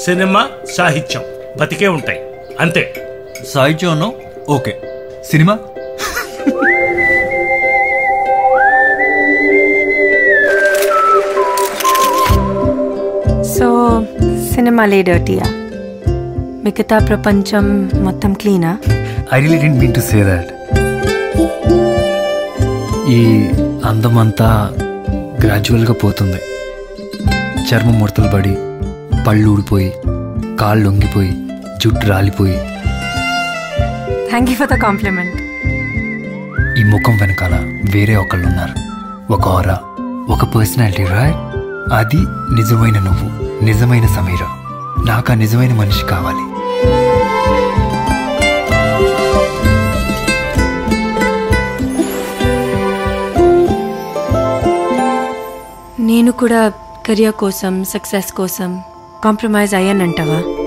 cinema సాహిత్యం బతికే ఉంటాయి అంతే సాహిత్యం ఓకే సినిమా సో సినిమాలే డర్టీయా మిగతా ప్రపంచం మొత్తం క్లీనా I really don't mean to say that ఈ అందం అంతా గ్రాడ్యువల్గా పోతుంది చర్మం ముడతలు పడి పళ్ళు ఊడిపోయి కాళ్ళు లొంగిపోయి జుట్టు రాలిపోయి thank you for the compliment ఈ ముఖం వెనకాల వేరే ఒకళ్ళు ఉన్నారు ఒక ఆరా ఒక పర్సనాలిటీ రైట్ అది నిజమైన నువ్వు నిజమైన సమీర నాకు ఆ నిజమైన మనిషి కావాలి నేను కూడా కెరియర్ కోసం సక్సెస్ కోసం కాంప్రమైజ్ అయ్యానంటావా